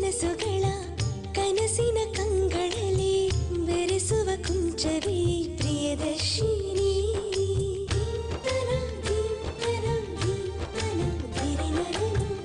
ಕನಸುಗಳ ಕನಸಿನ ಕಂಗಳಲ್ಲಿ ಬೆರೆಸುವ ಕುಂಚವೇ ಪ್ರಿಯದರ್ಶಿನಿ ದೀಪ್ತನ, ದೀಪ್ತನ, ದೀಪ್ತನ, ಧಿರಿನರನು.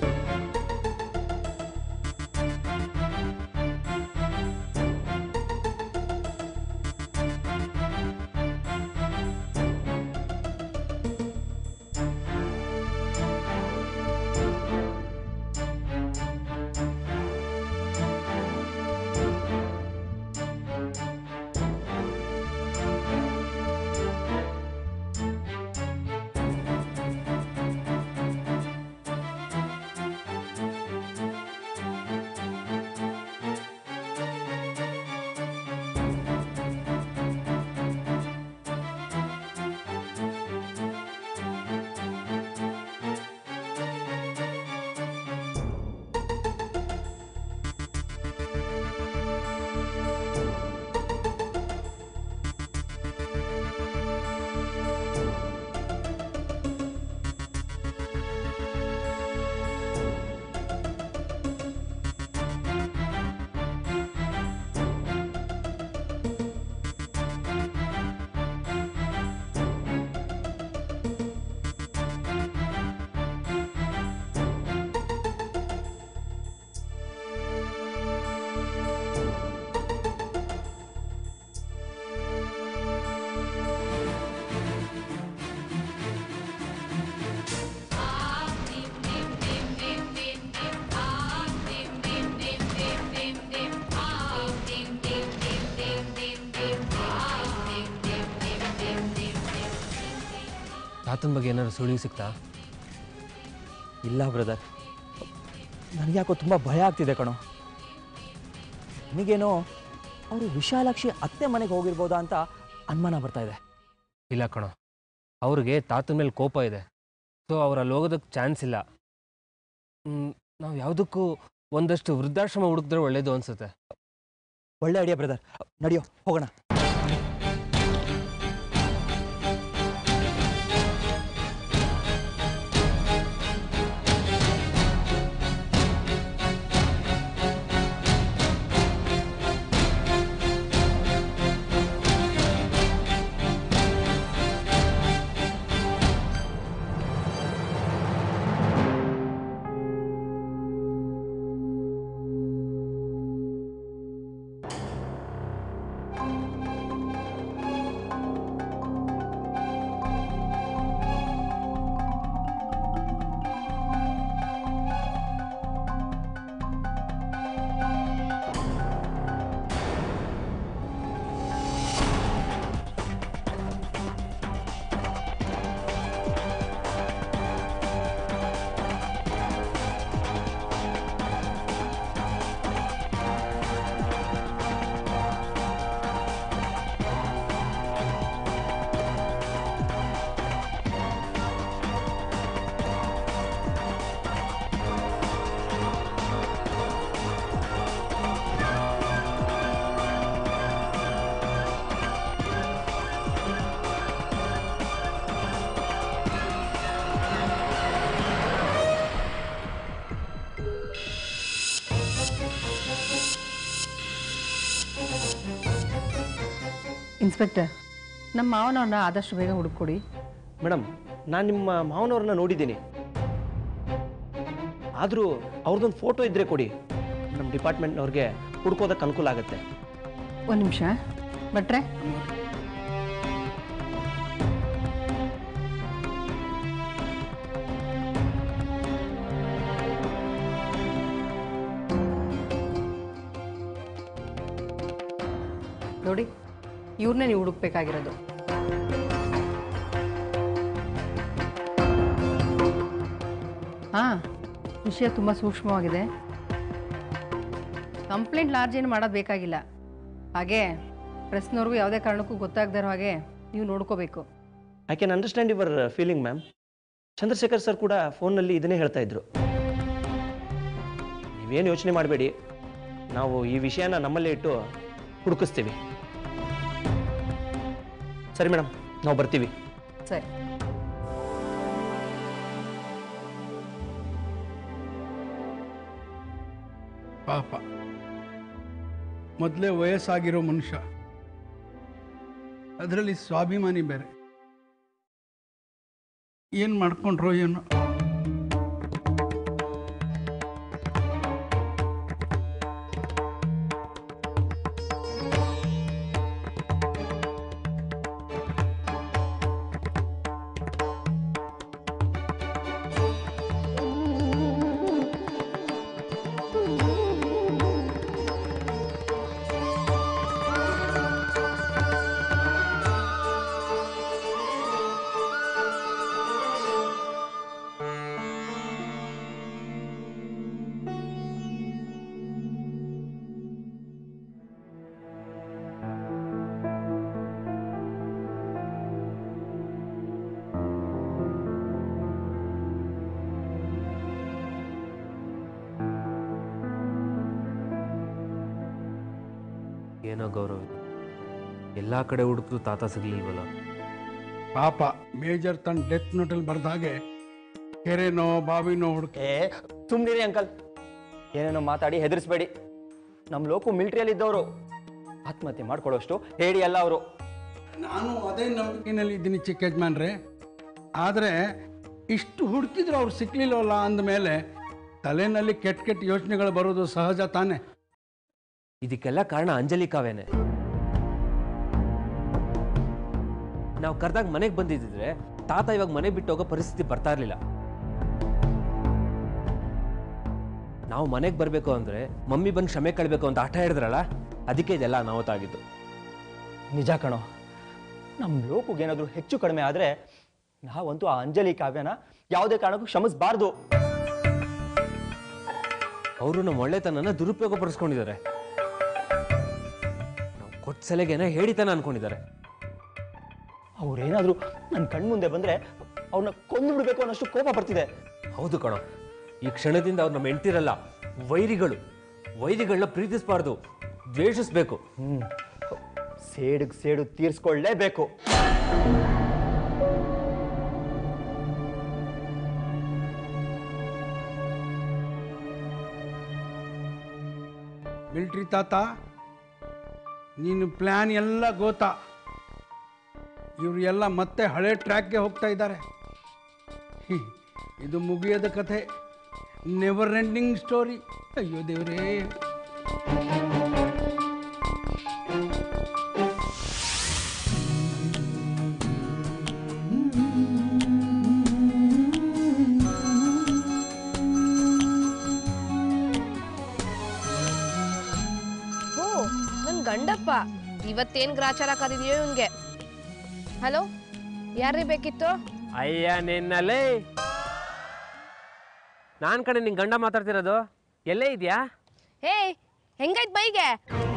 ತಾತನ ಬಗ್ಗೆ ಏನಾದ್ರು ಸುಳಿವು ಸಿಗ್ತಾ ಇಲ್ಲ ಬ್ರದರ್ ನನಗ್ಯಾಕೋ ತುಂಬ ಭಯ ಆಗ್ತಿದೆ ಕಣೋ ನನಗೇನೋ ಅವರು ವಿಶಾಲಾಕ್ಷಿ ಅತ್ತೆ ಮನೆಗೆ ಹೋಗಿರ್ಬೋದಾ ಅಂತ ಅನುಮಾನ ಬರ್ತಾ ಇದೆ ಇಲ್ಲ ಕಣೋ ಅವ್ರಿಗೆ ತಾತನ ಮೇಲೆ ಕೋಪ ಇದೆ ಸೊ ಅವ್ರು ಅಲ್ಲಿ ಹೋಗೋದಕ್ಕೆ ಚಾನ್ಸ್ ಇಲ್ಲ ನಾವು ಯಾವುದಕ್ಕೂ ಒಂದಷ್ಟು ವೃದ್ಧಾಶ್ರಮ ಹುಡುಕಿದ್ರೆ ಒಳ್ಳೇದು ಅನ್ಸುತ್ತೆ ಒಳ್ಳೆ ಐಡಿಯಾ ಬ್ರದರ್ ನಡಿಯೋ ಹೋಗೋಣ ಇನ್ಸ್ಪೆಕ್ಟರ್ ನಮ್ಮ ಮಾವನವ್ರನ್ನ ಆದಷ್ಟು ಬೇಗ ಹುಡುಕೊಡಿ ಮೇಡಮ್ ನಾನು ನಿಮ್ಮ ಮಾವನವ್ರನ್ನ ನೋಡಿದ್ದೀನಿ ಆದರೂ ಅವ್ರದ್ದೊಂದು ಫೋಟೋ ಇದ್ದರೆ ಕೊಡಿ ನಮ್ಮ ಡಿಪಾರ್ಟ್ಮೆಂಟ್ನವ್ರಿಗೆ ಹುಡ್ಕೋದಕ್ಕೆ ಅನುಕೂಲ ಆಗುತ್ತೆ ಒಂದು ನಿಮಿಷ ಭಟ್ರೆ ನೋಡಿ ಇವ್ರನ್ನೇ ನೀವು ಹುಡುಕ್ಬೇಕಾಗಿರೋದು ಹಾಂ ವಿಷಯ ತುಂಬ ಸೂಕ್ಷ್ಮವಾಗಿದೆ ಕಂಪ್ಲೇಂಟ್ ಲಾರ್ಜ್ ಏನು ಮಾಡೋದು ಬೇಕಾಗಿಲ್ಲ ಹಾಗೆ ಪ್ರೆಸ್ನವ್ರಿಗೂ ಯಾವುದೇ ಕಾರಣಕ್ಕೂ ಗೊತ್ತಾಗದೇ ಇರೋ ಹಾಗೆ ನೀವು ನೋಡ್ಕೋಬೇಕು I can understand your feeling ma'am Chandrashekhar sir ಕೂಡ ಫೋನ್ನಲ್ಲಿ ಇದನ್ನೇ ಹೇಳ್ತಾ ಇದ್ರು ನೀವೇನು ಯೋಚನೆ ಮಾಡಬೇಡಿ ನಾವು ಈ ವಿಷಯನ ನಮ್ಮಲ್ಲೇ ಇಟ್ಟು ಹುಡುಕಿಸ್ತೀವಿ ಸರಿ ಮೇಡಮ್ ನಾವು ಬರ್ತೀವಿ ಸರಿ ಪಾಪ ಮೊದಲೇ ವಯಸ್ಸಾಗಿರೋ ಮನುಷ್ಯ ಅದರಲ್ಲಿ ಸ್ವಾಭಿಮಾನಿ ಬೇರೆ ಏನು ಮಾಡ್ಕೊಂಡ್ರೋ ಏನೋ ಏನೋ ಗೌರವ್ ಇದು ಎಲ್ಲ ಕಡೆ ಹುಡುಕ್ರು ತಾತ ಸಿಗ್ಲಿಲ್ವಲ್ಲ ಪಾಪ ಮೇಜರ್ ತನ್ನ ಡೆತ್ ನೋಟಲ್ಲಿ ಬರ್ದ ಹಾಗೆ ಕೆರೆನೋ ಬಾವಿನೋ ಹುಡುಕ ಏ ಸುಮ್ಮನಿರಿ ಅಂಕಲ್ ಏನೇನೋ ಮಾತಾಡಿ ಹೆದರಿಸ್ಬೇಡಿ ನಮ್ಮ ಲೋಕು ಮಿಲ್ಟ್ರಿಯಲ್ಲಿ ಇದ್ದವರು ಆತ್ಮಹತ್ಯೆ ಮಾಡ್ಕೊಳ್ಳೋಷ್ಟು ಹೇಳಿ ಅಲ್ಲ ಅವರು ನಾನು ಅದೇ ನಂಬಿಕೆನಲ್ಲಿ ಇದ್ದೀನಿ ಚಿಕ್ಕ ಯಜಮಾನ್ರೆ ಆದರೆ ಇಷ್ಟು ಹುಡುಕಿದ್ರು ಅವ್ರು ಸಿಕ್ಲಿಲ್ಲವಲ್ಲ ಅಂದಮೇಲೆ ತಲೆನಲ್ಲಿ ಕೆಟ್ಟ ಕೆಟ್ಟ ಯೋಚನೆಗಳು ಬರೋದು ಸಹಜ ತಾನೇ ಇದಕ್ಕೆಲ್ಲ ಕಾರಣ ಅಂಜಲಿ ಕಾವೇನೆ ನಾವು ಕರೆದಾಗ ಮನೆಗೆ ಬಂದಿದ್ದಿದ್ರೆ ತಾತ ಇವಾಗ ಮನೆ ಬಿಟ್ಟು ಹೋಗೋ ಪರಿಸ್ಥಿತಿ ಬರ್ತಾ ಇರಲಿಲ್ಲ ನಾವು ಮನೆಗೆ ಬರಬೇಕು ಅಂದ್ರೆ ಮಮ್ಮಿ ಬಂದು ಕ್ಷಮೆ ಕಳ್ಬೇಕು ಅಂತ ಆಟ ಹಿಡಿದ್ರಲ್ಲ ಅದಕ್ಕೆ ಇದೆಲ್ಲ ಅನಾಹುತ ಆಗಿದ್ದು ನಿಜ ಕಣೋ ನಮ್ಮ ಲೋಕುಗೇನಾದರೂ ಹೆಚ್ಚು ಕಡಿಮೆ ಆದರೆ ನಾವಂತೂ ಆ ಅಂಜಲಿ ಕಾವ್ಯನ ಯಾವುದೇ ಕಾರಣಕ್ಕೂ ಕ್ಷಮಿಸಬಾರ್ದು ಅವರು ನಮ್ಮ ಒಳ್ಳೆತನನ ದುರುಪಯೋಗ ಪಡಿಸ್ಕೊಂಡಿದ್ದಾರೆ ನಾವು ಕೊಟ್ಟ ಸಲೆಗೇನ ಹೇಳಿತನ ಅನ್ಕೊಂಡಿದ್ದಾರೆ ಅವ್ರೇನಾದರೂ ನನ್ನ ಕಣ್ಮುಂದೆ ಬಂದರೆ ಅವ್ರನ್ನ ಕೊಂದು ಬಿಡಬೇಕು ಅನ್ನೋಷ್ಟು ಕೋಪ ಬರ್ತಿದೆ ಹೌದು ಕಣೋ ಈ ಕ್ಷಣದಿಂದ ಅವ್ರು ನಮ್ಮ ಹೆಂಡ್ತಿರಲ್ಲ ವೈರಿಗಳು ವೈರಿಗಳನ್ನ ಪ್ರೀತಿಸಬಾರ್ದು ದ್ವೇಷಿಸ್ಬೇಕು ಹ್ಞೂ ಸೇಡಿಗೆ ಸೇಡು ತೀರಿಸ್ಕೊಳ್ಳೇಬೇಕು ಮಿಲ್ಟ್ರಿ ತಾತ ನೀನು ಪ್ಲ್ಯಾನ್ ಎಲ್ಲ ಗೋತಾ ಇವರು ಎಲ್ಲ ಮತ್ತೆ ಹಳೆ ಟ್ರ್ಯಾಕ್ಗೆ ಹೋಗ್ತಾ ಇದ್ದಾರೆ ಹಿ, ಇದು ಮುಗಿಯದ ಕಥೆ ನೆವರ್ ಎಂಡಿಂಗ್ ಸ್ಟೋರಿ ಅಯ್ಯೋ ದೇವರೇ ಓ ನನ್ ಗಂಡಪ್ಪ ಇವತ್ತೇನ್ ಗ್ರಾಚಾರ ಕದಿದೆಯೋ ಇವನ್ಗೆ ಹಲೋ ಯಾರೇ ಬೇಕಿತ್ತು ಅಯ್ಯ ನಿನ್ನಲ್ಲೇ ನಾನ್ ಕಡೆ ನಿನ್ ಗಂಡ ಮಾತಾಡ್ತಿರೋದು ಎಲ್ಲೇ ಇದೆಯಾ ಹೇ ಹೆಂಗಾಯ್ತ್ ಬೈಗೆ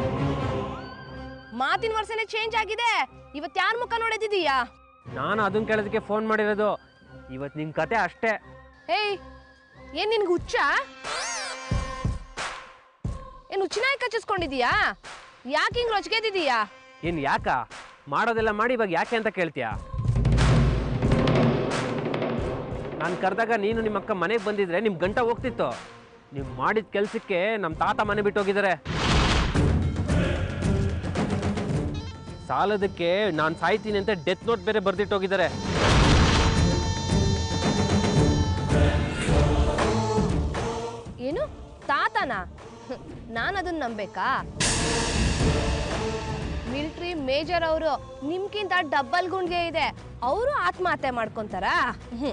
ಮಾತಿನ ವರ್ಷನೇ ಚೇಂಜ್ ಆಗಿದೆ ಇವತ್ ಯಾರ ಮುಖ ನೋಡಿದೀಯಾ ನಾನು ಅದನ್ನ ಕೇಳೋದಕ್ಕೆ ಫೋನ್ ಮಾಡಿರೋದು ಇವತ್ತು ನಿನ್ ಕತೆ ಅಷ್ಟೇ ಹೇಯ್ ಏನ್ ನಿನ್ಗೆ ಹುಚ್ಚ ಏನ್ ಹುಚ್ಚಿನಾಯಿ ಕಚ್ಚಿಸ್ಕೊಂಡಿದೀಯಾ ಯಾಕೆ ಹಿಂಗ್ ರೊಚ್ಗೆದಿದೀಯಾ ಏನ್ ಯಾಕ ಮಾಡೋದೆಲ್ಲ ಮಾಡಿ ಇವಾಗ ಯಾಕೆ ಅಂತ ಕೇಳ್ತೀಯಾ ನಾನು ಕರೆದಾಗ ನೀನು ನಿಮ್ಮ ಅಕ್ಕ ಮನೆಗೆ ಬಂದಿದ್ರೆ ನಿಮ್ ಗಂಟ ಹೋಗ್ತಿತ್ತು ನೀವು ಮಾಡಿದ ಕೆಲ್ಸಕ್ಕೆ ನಮ್ಮ ತಾತ ಮನೆ ಬಿಟ್ಟು ಹೋಗಿದ್ದಾರೆ ಸಾಲದಕ್ಕೆ ನಾನು ಸಾಯ್ತೀನಿ ಅಂತ ಡೆತ್ ನೋಟ್ ಬೇರೆ ಬರ್ದಿಟ್ಟು ಹೋಗಿದ್ದಾರೆ ಏನು ತಾತನ ನಾನು ಅದನ್ನ ನಂಬೇಕಾ ಮಿಲಿಟ್ರಿ ಮೇಜರ್ ಅವರು ನಿಮ್ಗಿಂತ ಡಬ್ಬಲ್ ಗುಂಡ್ಗೆ ಇದೆ ಅವರು ಆತ್ಮಹತ್ಯೆ ಮಾಡ್ಕೊಂತಾರಾ ಹ್ಮ್.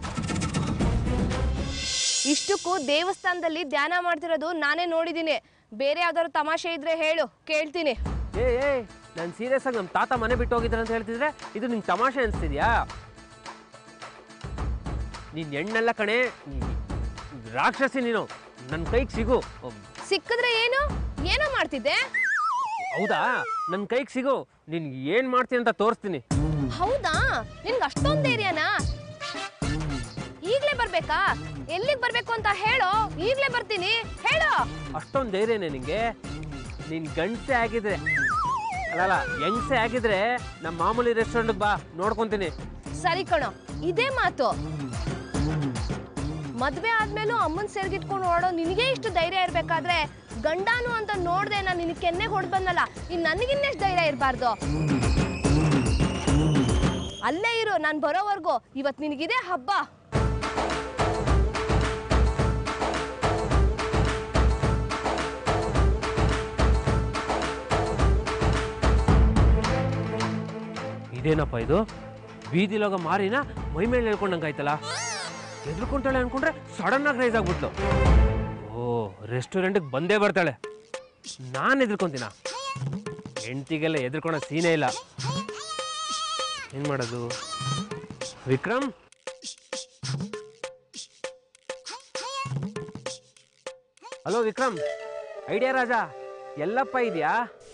ಇಷ್ಟಕ್ಕೂ ದೇವಸ್ಥಾನದಲ್ಲಿ ಧ್ಯಾನ ಮಾಡ್ತಿರೋದು ನಾನೇ ನೋಡಿದ್ದೀನಿ ಬೇರೆ ಯಾವ್ದಾದ್ರು ತಮಾಷೆ ಇದ್ರೆ ಹೇಳು ಕೇಳ್ತೀನಿ ಏ ಏ ನಾನು ಸೀರಿಯಸ್ ಆಗಿ ನಮ್ಮ ತಾತ ಮನೆ ಬಿಟ್ಟು ಹೋಗಿದ್ದಾರೆ ಅಂತ ಹೇಳ್ತಿದ್ರೆ ಇದು ನಿಂಗೆ ತಮಾಷೆ ಅನಿಸ್ತಿದ್ಯಾ ನೀನ್ ಹೆಣ್ಣೆಲ್ಲ ಕಣೆ ನೀನ್ ರಾಕ್ಷಸಿ ನೀನು ನನ್ನ ಕೈಗೆ ಸಿಗು ಸಿಕ್ಕಿದ್ರೆ ಏನು ಏನೋ ಮಾಡ್ತಿದ್ದೆ ಹೌದಾ ನನ್ನ ಕೈಗೆ ಸಿಗು ನೀನ್ ಏನ್ ಮಾಡ್ತೀನಿ ಅಂತ ತೋರಿಸ್ತೀನಿ ಹೌದಾ ನಿನ್ಗೆ ಅಷ್ಟೊಂದು ಧೈರ್ಯನಾ ಈಗ್ಲೇ ಬರ್ಬೇಕಾ ಎಲ್ಲಿಗೆ ಬರ್ಬೇಕು ಅಂತ ಹೇಳೋ ಈಗ್ಲೇ ಬರ್ತೀನಿ ಹೇಳೋ ಅಷ್ಟೊಂದು ಧೈರ್ಯನೇ ನಿಂಗೆ ನೀನ್ ಗಂಡಸೆ ಆಗಿದ್ರೆ ಅಲ್ಲಲ್ಲ ಹೆಂಗಸೆ ಆಗಿದ್ರೆ ನಮ್ಮ ಮಾಮೂಲಿ ರೆಸ್ಟೋರೆಂಟ್ಗೆ ಬಾ ನೋಡ್ಕೊಂತೀನಿ ಸರಿ ಕಣೋ ಇದೇ ಮಾತು ಮದ್ವೆ ಆದ್ಮೇಲೂ ಅಮ್ಮನ್ ಸೇರ್ಗಿಟ್ಕೊಂಡು ಓಡೋ ನಿನಗೆ ಇಷ್ಟು ಧೈರ್ಯ ಇರ್ಬೇಕಾದ್ರೆ ಗಂಡಾನು ಅಂತ ನೋಡ್ದೆ ನಾನು ನಿನಗೆ ಕೆನ್ನೆ ಹೊಡ್ ಬಂದಲ್ಲ ಇನ್ ನನಗಿನ್ನೆಷ್ಟು ಧೈರ್ಯ ಇರಬಾರ್ದು ಅಲ್ಲೇ ಇರು ನಾನು ಬರೋವರೆಗೂ ಇವತ್ತು ನಿನಗಿದೆ ಹಬ್ಬ ಇದೇನಪ್ಪ ಇದು ಬೀದಿಲೋಗ ಮಾರಿನ ಮೈ ಮೇಲೆ ಹೇಳ್ಕೊಂಡಂಗಾಯ್ತಲ್ಲ ಎದ್ರುಕೊಂತಾಳೆ ಅನ್ಕೊಂಡ್ರೆ ಸಡನ್ ಆಗಿ ರೈಸ್ ಆಗ್ಬಿಟ್ಲು ಓ ರೆಸ್ಟೋರೆಂಟ್ಗೆ ಬಂದೇ ಬರ್ತಾಳೆ ನಾನು ಎದ್ರುಕೊಂತೀನ ಹೆಂಡ್ತಿಗೆಲ್ಲ ಎದ್ರುಕೊಳೋ ಸೀನೇ ಇಲ್ಲ ಏನ್ ಮಾಡೋದು ವಿಕ್ರಮ್ ಹಲೋ ವಿಕ್ರಮ್ ಐಡಿಯಾ ರಾಜ ಎಲ್ಲಪ್ಪ ಇದೆಯಾ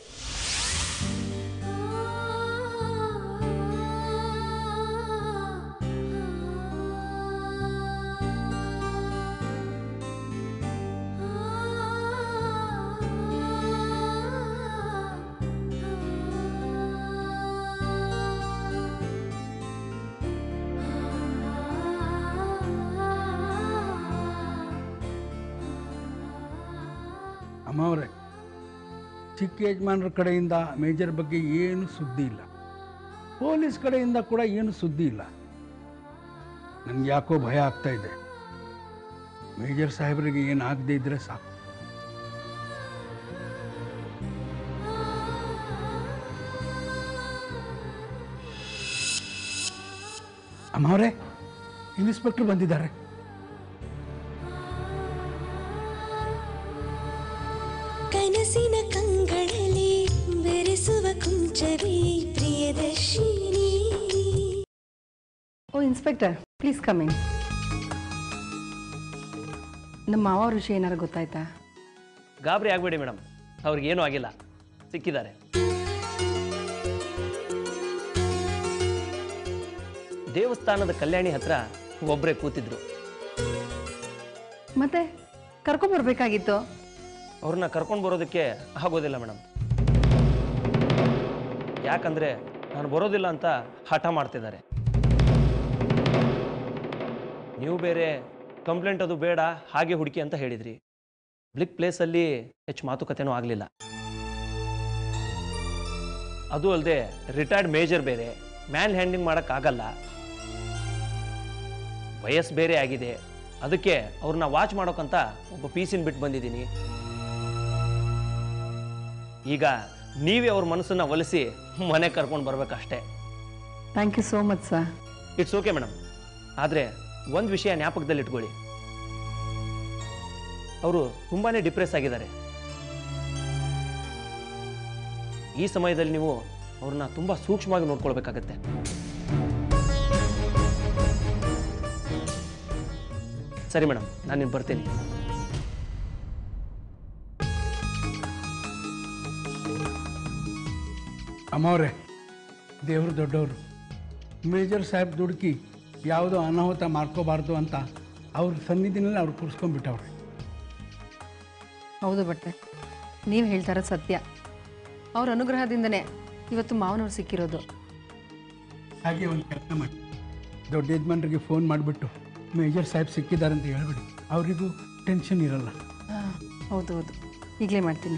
ಅಮ್ಮವ್ರೆ ಚಿಕ್ಕ ಯಜಮಾನರ ಕಡೆಯಿಂದ ಮೇಜರ್ ಬಗ್ಗೆ ಏನು ಸುದ್ದಿ ಇಲ್ಲ ಪೊಲೀಸ್ ಕಡೆಯಿಂದ ಕೂಡ ಏನು ಸುದ್ದಿ ಇಲ್ಲ ನನಗೆ ಯಾಕೋ ಭಯ ಆಗ್ತಾ ಇದೆ ಮೇಜರ್ ಸಾಹೇಬರಿಗೆ ಏನು ಆಗದೆ ಇದ್ರೆ ಸಾಕು ಅಮ್ಮವ್ರೆ ಇನ್ಸ್ಪೆಕ್ಟರ್ ಬಂದಿದ್ದಾರೆ ಕನಸಿನ ಕಂಗಳಲ್ಲಿ ಬೆರೆಸುವ ಕುಂಚವೇ ಪ್ರಿಯದರ್ಶಿನಿ ಓ ಇನ್ಸ್ಪೆಕ್ಟರ್ ಪ್ಲೀಸ್ ಕಮ್ ಇನ್ ನಮ್ಮ ಮಾವ ವಿಷಯ ಏನಾರು ಗೊತ್ತಾಯ್ತಾ ಗಾಬರಿ ಆಗಬೇಡಿ ಮೇಡಮ್ ಅವ್ರಿಗೇನೂ ಆಗಿಲ್ಲ ಸಿಕ್ಕಿದ್ದಾರೆ ದೇವಸ್ಥಾನದ ಕಲ್ಯಾಣಿ ಹತ್ರ ಒಬ್ಬರೇ ಕೂತಿದ್ರು ಮತ್ತೆ ಕರ್ಕೊಂಬರ್ಬೇಕಾಗಿತ್ತು ಅವ್ರನ್ನ ಕರ್ಕೊಂಡು ಬರೋದಕ್ಕೆ ಆಗೋದಿಲ್ಲ ಮೇಡಮ್ ಯಾಕಂದ್ರೆ ನಾನು ಬರೋದಿಲ್ಲ ಅಂತ ಹಠ ಮಾಡ್ತಿದ್ದಾರೆ ನೀವು ಬೇರೆ ಕಂಪ್ಲೇಂಟ್ ಅದು ಬೇಡ ಹಾಗೆ ಹುಡುಕಿ ಅಂತ ಹೇಳಿದ್ರಿ ಬ್ಲಿಕ್ ಪ್ಲೇಸಲ್ಲಿ ಹೆಚ್ಚು ಮಾತುಕತೆನೂ ಆಗಲಿಲ್ಲ ಅದು ಅಲ್ಲದೆ ರಿಟೈರ್ಡ್ ಮೇಜರ್ ಬೇರೆ ಮ್ಯಾನ್ ಹ್ಯಾಂಡಿಂಗ್ ಮಾಡೋಕ್ಕಾಗಲ್ಲ ವಯಸ್ಸು ಬೇರೆ ಆಗಿದೆ ಅದಕ್ಕೆ ಅವ್ರನ್ನ ವಾಚ್ ಮಾಡೋಕ್ಕಂತ ಒಬ್ಬ ಪೀಸಿನ ಬಿಟ್ಟು ಬಂದಿದ್ದೀನಿ ಈಗ ನೀವೇ ಅವ್ರ ಮನಸ್ಸನ್ನ ಒಲಿಸಿ ಮನೆ ಕರ್ಕೊಂಡು ಬರ್ಬೇಕಷ್ಟೇ thank you so much sir it's okay madam ಆದರೆ ಒಂದು ವಿಷಯ ಜ್ಞಾಪಕದಲ್ಲಿ ಇಟ್ಕೊಳ್ಳಿ ಅವರು ತುಂಬಾನೇ ಡಿಪ್ರೆಸ್ ಆಗಿದ್ದಾರೆ ಈ ಸಮಯದಲ್ಲಿ ನೀವು ಅವ್ರನ್ನ ತುಂಬ ಸೂಕ್ಷ್ಮವಾಗಿ ನೋಡ್ಕೊಳ್ಬೇಕಾಗತ್ತೆ ಸರಿ ಮೇಡಮ್ ನಾನು ನಿನ್ ಬರ್ತೀನಿ ಅಮ್ಮವ್ರೆ ದೇವರು ದೊಡ್ಡವರು ಮೇಜರ್ ಸಾಹೇಬ್ ದುಡುಕಿ ಯಾವುದೋ ಅನಾಹುತ ಮಾಡ್ಕೋಬಾರ್ದು ಅಂತ ಅವ್ರ ಸನ್ನಿಧಿನಲ್ಲಿ ಅವ್ರು ಕೂರಿಸ್ಕೊಂಡ್ಬಿಟ್ಟವ್ರೆ ಹೌದು ಬಟ್ಟೆ ನೀವು ಹೇಳ್ತಾರ ಸತ್ಯ ಅವ್ರ ಅನುಗ್ರಹದಿಂದನೇ ಇವತ್ತು ಮಾವನವ್ರು ಸಿಕ್ಕಿರೋದು ಹಾಗೆ ಒಂದು ಕೆಲಸ ಮಾಡಿ ದೊಡ್ಡ ಯಜಮಾನ್ರಿಗೆ ಫೋನ್ ಮಾಡಿಬಿಟ್ಟು ಮೇಜರ್ ಸಾಹೇಬ್ ಸಿಕ್ಕಿದ್ದಾರೆ ಅಂತ ಹೇಳ್ಬಿಡಿ ಅವರಿಗೂ ಟೆನ್ಷನ್ ಇರಲ್ಲ ಹಾಂ ಹೌದು ಹೌದು ಈಗಲೇ ಮಾಡ್ತೀನಿ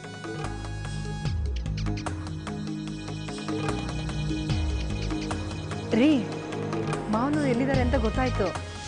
ರೀ ಮಾವನವ್ರು ಎಲ್ಲಿದ್ದಾರೆ ಅಂತ ಗೊತ್ತಾಯ್ತು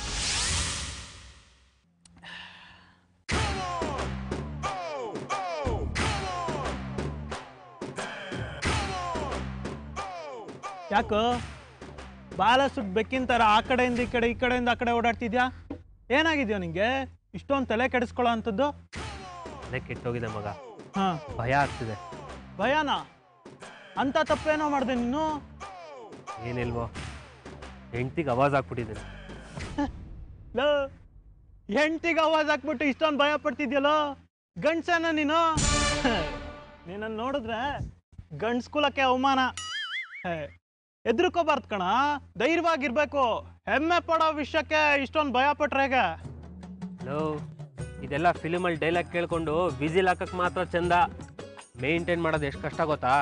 ಯಾಕೋ ಬಾಲ ಸುಟ್ಟು ಬೆಕ್ಕಿನ ಥರ ಆ ಕಡೆಯಿಂದ ಈ ಕಡೆ ಈ ಕಡೆಯಿಂದ ಆ ಕಡೆ ಓಡಾಡ್ತಿದ್ಯಾ ಏನಾಗಿದ್ಯೋ ನಿಂಗೆ ಇಷ್ಟೊಂದು ತಲೆ ಕೆಡಿಸ್ಕೊಳ್ಳೋ ಅಂಥದ್ದು ಅದೇ ಕೆಟ್ಟೋಗಿದೆ ಮಗ ಹಾಂ ಭಯ ಆಗ್ತಿದೆ ಭಯಾನ ಅಂಥ ತಪ್ಪೇನೋ ಮಾಡಿದೆ ನೀನು ಏನಿಲ್ವೋ ಹೆಂಡ್ತಿಗೆ ಅವಾಜ್ ಹಾಕ್ಬಿಟ್ಟಿದ್ದೀನಿ ಲೋ ಹೆಂಡ್ತಿಗೆ ಆವಾಜ್ ಹಾಕ್ಬಿಟ್ಟು ಇಷ್ಟೊಂದು ಭಯ ಪಡ್ತಿದ್ಯಲ್ಲೋ ಗಂಡ್ಸನ ನೀನು ನೀನನ್ನು ನೋಡಿದ್ರೆ ಗಂಡ್ಸ್ಕುಲಕ್ಕೆ ಅವಮಾನ ಹೇ, ಹೆದ್ರುಕೋಬಾರ್ದು ಕಣ ಧೈರ್ಯವಾಗಿರ್ಬೇಕು ಹೆಮ್ಮೆ ಪಡೋ ವಿಷಯಕ್ಕೆ ಇಷ್ಟೊಂದು ಭಯ ಪಟ್ರೆ ಹೇಗೆ ಲೋ ಇದೆಲ್ಲ ಫಿಲ್ಮಲ್ಲಿ ಡೈಲಾಗ್ ಕೇಳ್ಕೊಂಡು ವಿಸಿಲ್ ಹಾಕಕ್ ಮಾತ್ರ ಚಂದ ಮೇಂಟೈನ್ ಮಾಡೋದು ಎಷ್ಟು ಕಷ್ಟ ಗೊತ್ತಾ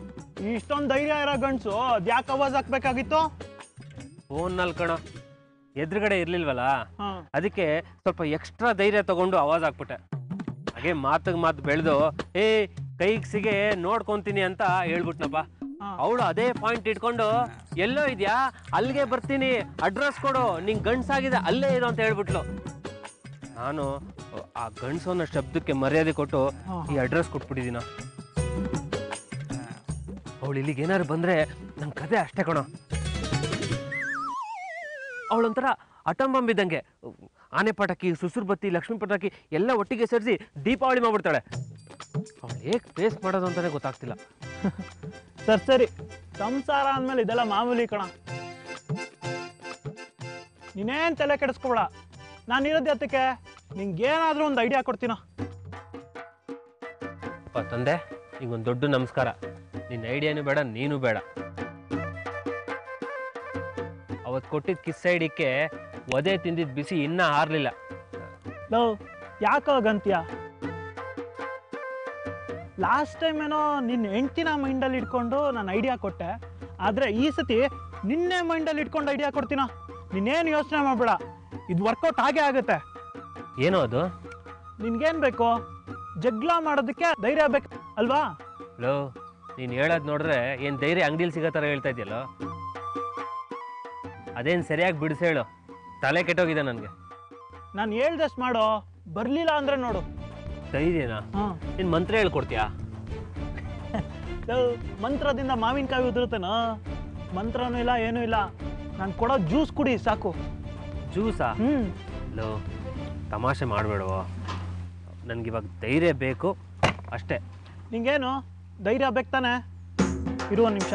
ಇಷ್ಟೊಂದು ಧೈರ್ಯ ಇರೋ ಗಂಡ್ಸು ಅದ್ಯಾಕೆ ಅವಾಜ್ ಹಾಕ್ಬೇಕಾಗಿತ್ತು ಫೋನ್ನಲ್ಲಿ ಕಣ ಎದುರುಗಡೆ ಇರ್ಲಿಲ್ವಲ್ಲ ಹಾ ಅದಕ್ಕೆ ಸ್ವಲ್ಪ ಎಕ್ಸ್ಟ್ರಾ ಧೈರ್ಯ ತಗೊಂಡು ಆವಾಜ್ ಹಾಕ್ಬಿಟ್ಟೆ ಹಾಗೆ ಮಾತಿಗೆ ಮಾತು ಬೆಳೆದು ಏ ಕೈಗೆ ಸಿಗೆ ನೋಡ್ಕೊಂತೀನಿ ಅಂತ ಹೇಳ್ಬಿಟ್ನಪ್ಪ ಹಾ. ಅವಳು ಅದೇ ಪಾಯಿಂಟ್ ಇಟ್ಕೊಂಡು ಎಲ್ಲೋ ಇದ್ಯಾ ಅಲ್ಲಿಗೆ ಬರ್ತೀನಿ ಅಡ್ರೆಸ್ ಕೊಡು ನಿಂಗೆ ಗಂಡ್ಸಾಗಿದೆ ಅಲ್ಲೇ ಇರು ಅಂತ ಹೇಳ್ಬಿಟ್ಲು ನಾನು ಆ ಗಂಡ್ಸು ಅನ್ನೋ ಶಬ್ದಕ್ಕೆ ಮರ್ಯಾದೆ ಕೊಟ್ಟು ಹಾ, ಈ ಅಡ್ರೆಸ್ ಕೊಟ್ಬಿಟ್ಟಿದ್ದೀನ ಅವಳು ಇಲ್ಲಿಗೆ ಏನಾದ್ರು ಬಂದ್ರೆ ನನ್ನ ಕತೆ ಅಷ್ಟೇ ಕಣೋ ಅವಳೊಂಥರ ಅಟಂಬಂಬ್ ಇದ್ದಂಗೆ ಆನೆ ಪಟಾಕಿ ಸುಸುರು ಬತ್ತಿ ಲಕ್ಷ್ಮೀ ಪಟಾಕಿ ಎಲ್ಲ ಒಟ್ಟಿಗೆ ಸೇರಿಸಿ ದೀಪಾವಳಿ ಮಾಡ್ಬಿಡ್ತಾಳೆ ಅವಳು ಹೇಗೆ ಫೇಸ್ ಮಾಡೋದು ಅಂತಾನೆ ಗೊತ್ತಾಗ್ತಿಲ್ಲ ಸರಿ ಸರಿ ಸಂಸಾರ ಅಂದ್ಮೇಲೆ ಇದೆಲ್ಲ ಮಾಮೂಲಿ ಕಣ ನೀನೇನ್ ತಲೆ ಕೆಡಿಸ್ಕೊಬೇಡ ನಾನು ಇರೋದು ಅದಕ್ಕೆ ನಿಂಗೇನಾದ್ರೂ ಒಂದು ಐಡಿಯಾ ಕೊಡ್ತೀನ ಅಪ್ಪ ತಂದೆ ನಿಂಗೊಂದು ದೊಡ್ಡ ನಮಸ್ಕಾರ ನಿನ್ನ ಐಡಿಯಾನು ಬೇಡ ನೀನು ಬೇಡ ಅವತ್ತು ಕೊಟ್ಟಿದ್ದ ಕಿಸ್ ಐಡಿಕ್ಕೆ ಒದೆ ತಿಂದಿದ್ದ ಬಿಸಿ ಇನ್ನೂ ಹಾರಲಿಲ್ಲ ಲವ್ ಯಾಕೋ ಗಂತ್ಯ ಲಾಸ್ಟ್ ಟೈಮ್ ಏನೋ ನಿನ್ನ ಹೆಂಡ್ತಿನ ಮೈಂಡಲ್ಲಿ ಇಟ್ಕೊಂಡು ನಾನು ಐಡಿಯಾ ಕೊಟ್ಟೆ ಆದರೆ ಈ ಸತಿ ನಿನ್ನೆ ಮೈಂಡಲ್ಲಿ ಇಟ್ಕೊಂಡು ಐಡಿಯಾ ಕೊಡ್ತೀನ ನೀನೇನು ಯೋಚನೆ ಮಾಡಬೇಡ ಇದು ವರ್ಕೌಟ್ ಆಗೇ ಆಗುತ್ತೆ ಏನೋ ಅದು ನಿನ್ಗೇನು ಬೇಕು ಜಗ್ಲ ಮಾಡೋದಕ್ಕೆ ಧೈರ್ಯ ಬೇಕು ಅಲ್ವಾ ಲೋ ನೀನು ಹೇಳೋದು ನೋಡಿದ್ರೆ ಏನು ಧೈರ್ಯ ಅಂಗಡಿಲಿ ಸಿಗೋ ಥರ ಹೇಳ್ತಾ ಇದೆಯಲ್ಲೋ ಅದೇನು ಸರಿಯಾಗಿ ಬಿಡಿಸಿ ಹೇಳು ತಲೆ ಕೆಟ್ಟೋಗಿದೆ ನನಗೆ ನಾನು ಹೇಳ್ದಷ್ಟು ಮಾಡೋ ಬರಲಿಲ್ಲ ಅಂದರೆ ನೋಡು ಧೈರ್ಯನಾ ಹಾಂ ನೀನು ಮಂತ್ರ ಹೇಳ್ಕೊಡ್ತೀಯಾ ಮಂತ್ರದಿಂದ ಮಾವಿನಕಾಯಿ ಉದುರುತ್ತೇನೋ ಮಂತ್ರನೂ ಇಲ್ಲ ಏನೂ ಇಲ್ಲ ನಾನು ಕೊಡೋ ಜ್ಯೂಸ್ ಕುಡಿ ಸಾಕು ಜ್ಯೂಸಾ ಹ್ಞೂ ಲೋ ತಮಾಷೆ ಮಾಡಬೇಡವೋ ನನಗಿವಾಗ ಧೈರ್ಯ ಬೇಕು ಅಷ್ಟೇ ನಿಂಗೇನು ಧೈರ್ಯ ಬೇಕು ತಾನೆ ಇರುವ ನಿಮಿಷ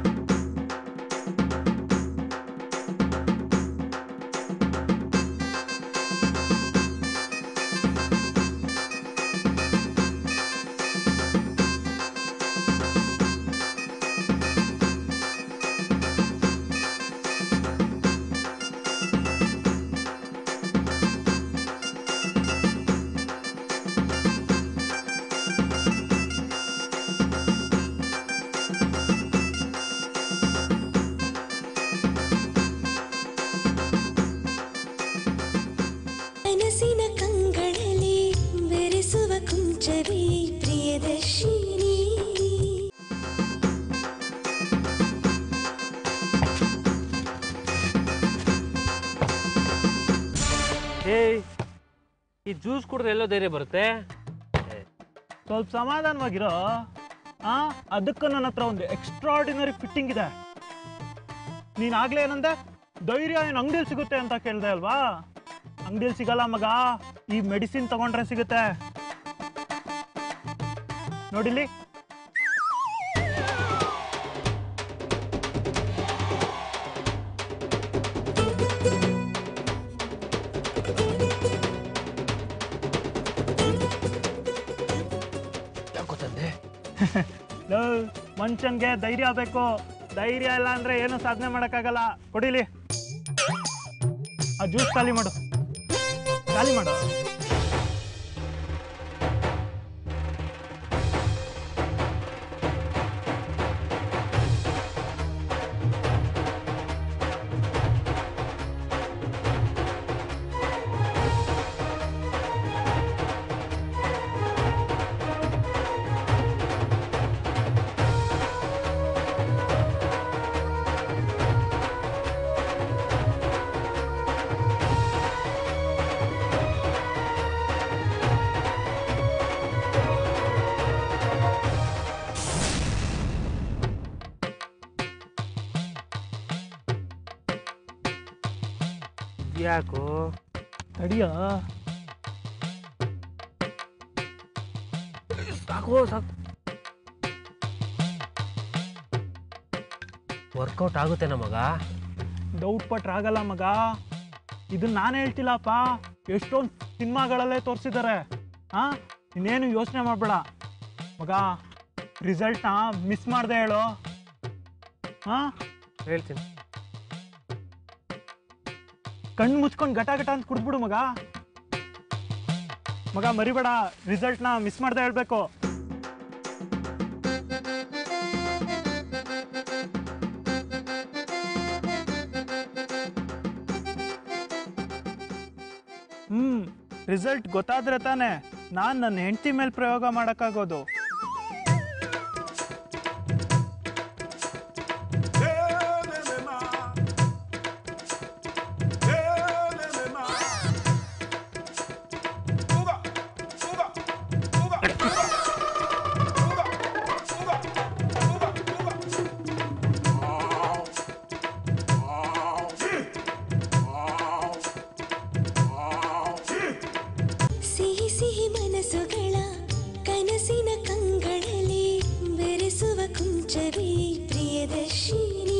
ಕನಸಿನ ಕಂಗಳಲ್ಲಿ ಬೆರೆಸುವ ಕುಂಚವೇ ಪ್ರಿಯದರ್ಶಿನಿ ಏಯ್ ಈ ಜ್ಯೂಸ್ ಕುಡಿದ್ರೆ ಎಲ್ಲೋ ಧೈರ್ಯ ಬರುತ್ತೆ ಸ್ವಲ್ಪ ಸಮಾಧಾನವಾಗಿರೋ ಆ ಅದಕ್ಕೂ ನನ್ನ ಹತ್ರ ಒಂದು ಎಕ್ಸ್ಟ್ರಾರ್ಡಿನರಿ ಫಿಟ್ಟಿಂಗ್ ಇದೆ ನೀನ್ ಆಗ್ಲೇ ಏನಂದೆ ಧೈರ್ಯ ಏನು ಅಂಗಡಿಯಲ್ಲಿ ಸಿಗುತ್ತೆ ಅಂತ ಕೇಳ್ದೆ ಅಲ್ವಾ ಅಂಗಡಿಯಲ್ಲಿ ಸಿಗಲ್ಲ ಮಗ ಈ ಮೆಡಿಸಿನ್ ತಗೊಂಡ್ರೆ ಸಿಗುತ್ತೆ ನೋಡಿಲಿ ಯಾಕೋ ತಂದೆ ಲೋ, ಮನುಷ್ಯನ್ಗೆ ಧೈರ್ಯ ಬೇಕು ಧೈರ್ಯ ಇಲ್ಲ ಅಂದ್ರೆ ಏನು ಸಾಧನೆ ಮಾಡಕ್ಕಾಗಲ್ಲ ಕೊಡಿಲಿ ಆ ಜ್ಯೂಸ್ ಖಾಲಿ ಮಾಡು ಖಾಲಿ ಮಾಡು ಯಾಕೋ ತಡಿಯೋ ಸಾಕೋ ಸಾಕು ವರ್ಕೌಟ್ ಆಗುತ್ತೆ ನಮಗ ಡೌಟ್ ಪಟ್ರೆ ಆಗಲ್ಲ ಮಗ ಇದನ್ನ ನಾನು ಹೇಳ್ತಿಲ್ಲಪ್ಪ ಎಷ್ಟೊಂದು ಸಿನಿಮಾಗಳಲ್ಲೇ ತೋರಿಸಿದ್ದಾರೆ ಹಾ ಇನ್ನೇನು ಯೋಚನೆ ಮಾಡಬೇಡ ಮಗ ರಿಸಲ್ಟ್ನ ಮಿಸ್ ಮಾಡ್ದೆ ಹೇಳು ಹಾ ಹೇಳ್ತೀನಿ ಕಣ್ಣು ಮುಚ್ಕೊಂಡು ಗಟ ಗಟ ಅಂತ ಕುಡಿದ್ಬಿಡು ಮಗ ಮಗ ಮರಿಬೇಡ ರಿಸಲ್ಟ್ನ ಮಿಸ್ ಮಾಡ್ದೆ ಹೇಳ್ಬೇಕು ರಿಸಲ್ಟ್ ಗೊತ್ತಾದ್ರೆ ತಾನೇ ನಾನು ನನ್ನ ಹೆಂಡತಿ ಮೇಲೆ ಪ್ರಯೋಗ ಮಾಡೋಕ್ಕಾಗೋದು ಸಿಹಿ ಸಿಹಿ ಮನಸ್ಸುಗಳ ಕನಸಿನ ಕಂಗಳಲ್ಲಿ ಬೆರೆಸುವ ಕುಂಚವೇ ಪ್ರಿಯದರ್ಶಿನಿ